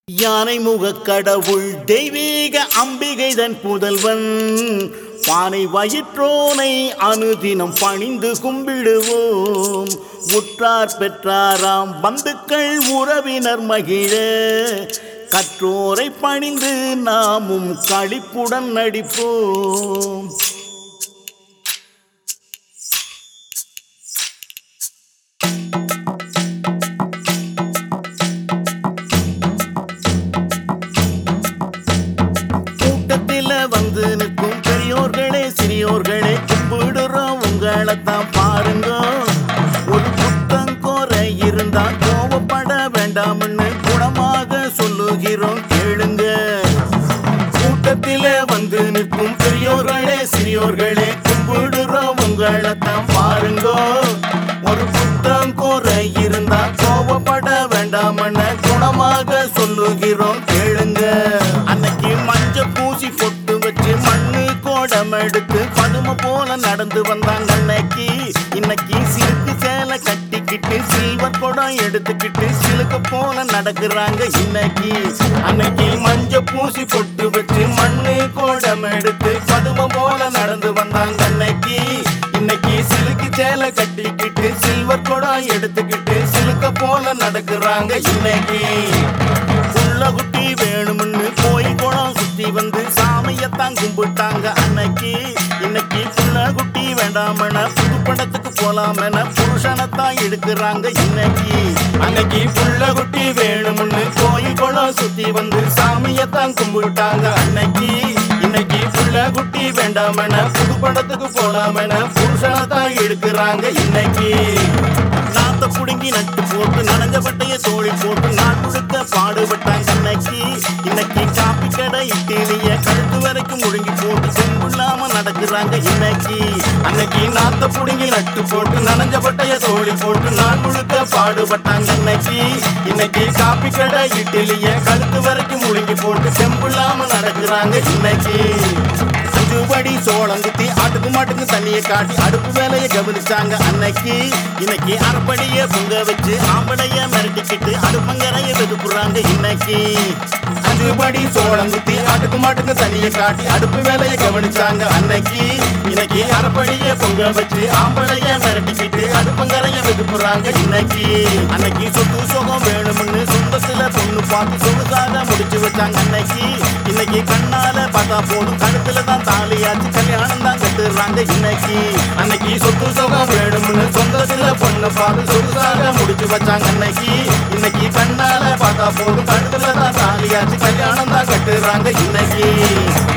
யானை முகக் கடவுள் தெய்வீக அம்பிகை தன் புதல்வன் பானை வயிற்றோனை அனுதினம் பணிந்து கும்பிடுவோம் உற்றார் பெற்றாராம் பந்துக்கள் உறவினர் மகிழ கற்றோரை பணிந்து நாமும் களிப்புடன் நடிப்போம் கூட்டத்தில வந்து நிற்கும் பெரியோர்களே சிறியோர்களே கும்பிடுறோம் உங்களைத்தான் பாருங்க ஒரு புத்தம் குறை இருந்தா கோவப்பட வேண்டாம்னு குணமாக சொல்லுகிறோம் கேளுங்க கூட்டத்தில வந்து நிற்கும் பெரியோர்களே சிறியோர்களே கும்பிடுறோம் உங்களைத்தான் பாருங்க ஒரு புத்தம் குறை இருந்தா கோவப்பட வேண்டாம்னு குணமாக சொல்லுகிறோம் கேளுங்க அன்னைக்கு மஞ்ச பூசி பொட்டு வச்சு மண்ணு கோடம் எடுத்து பதும போல நடந்து வந்தாங்க அன்னைக்கு இன்னைக்கு சிலுக்கு சேலை கட்டிக்கிட்டு சில்வர் குடம் எடுத்துக்கிட்டு சிலுக்க போல நடக்கிறாங்க இன்னைக்கு அன்னைக்கு மஞ்ச பூசி பொட்டு வச்சு மண்ணு கோடம் எடுத்து பதும போல நடந்து வந்தாங்க அன்னைக்கு இன்னைக்கு சிலுக்கு சேலை கட்டிக்கிட்டு சில்வர் குடம் எடுத்துக்கிட்டு சிலுக்க போல நடக்கிறாங்க இன்னைக்கு புள்ள குட்டி வேணும்னு போய் குளம் சுத்தி வந்து சாமியத்தான் கும்பிட்டாங்க அன்னைக்கு இன்னைக்கு புள்ள குட்டி வேண்டாமன புது படத்துக்கு போலாமென புருஷனைத்தான் எடுக்கிறாங்க இன்னைக்கு அன்னைக்கு புள்ள குட்டி வேணும்னு கோயில் குளம் சுத்தி வந்து சாமியத்தான் கும்பிட்டாங்க அன்னைக்கு இன்னைக்கு புள்ள குட்டி வேண்டாமென புது படத்துக்கு போலாமென புருஷனைத்தான் எடுக்கிறாங்க இன்னைக்கு நாத்த புடுங்கி நட்டு போட்டு நனைஞ்ச பட்டைய தோழி போட்டு நாள் முழுக்க பாடுபட்டாங்க அன்னைக்கு இன்னைக்கு காப்பி கடை இட்டிலிய கழுத்து வரைக்கும் முழுங்கி போட்டு செம்புள்ளாம நடக்கிறாங்க இன்னைக்கு அன்னைக்கு நாத்த புடுங்கி நட்டு போட்டு நனைஞ்ச பட்டைய தோழி போட்டு நாள் முழுக்க பாடுபட்டாங்க அன்னைக்கு இன்னைக்கு காப்பி கடை இட்டிலிய கழுத்து வரைக்கும் முழுங்கி போட்டு செம்புள்ளாம நடக்கிறாங்க இன்னைக்கு அஞ்சு படி சோளம் குத்தி ஆட்டுக்கு மாட்டுக்கு தண்ணியை காட்டி அடுப்பு வேலையை கவனிச்சாங்க அன்னைக்கு இன்னைக்கு அரைப்படிய பொங்க வச்சு ஆம்பளைய மிரட்டிக்கிட்டு அடுப்பங்கரைய வெதுக்குறாங்க இன்னைக்கு அஞ்சு படி சோளம் குத்தி ஆட்டுக்கு மாட்டுக்கு தண்ணியை காட்டி அடுப்பு வேலையை கவனிச்சாங்க அன்னைக்கு இன்னைக்கு அரைப்படிய பொங்க வச்சு ஆம்பளைய மிரட்டிக்கிட்டு அடுப்பங்கரைய வெதுக்குறாங்க இன்னைக்கு அன்னைக்கு சொத்து சுகம் வேணும்னு சொந்தத்துல பொண்ணு பார்த்து சொகுசாக முடிச்சு வச்சாங்க அன்னைக்கு இன்னைக்கு கண்ணால பார்த்தா போதும் கழுத்துல தான் தாலியாச்சு கல்யாணம் தான் கட்டுறாங்க இன்னைக்கு அன்னைக்கு சொத்து சுகம் வேணும்னு சொந்தத்துல பொண்ணு பார்த்து சொகுசாக முடிச்சு வச்சாங்க அன்னைக்கு இன்னைக்கு கண்ணால பார்த்தா போதும் கழுத்துல தான் தாலியாச்சு கல்யாணம் தான் கட்டுறாங்க இன்னைக்கு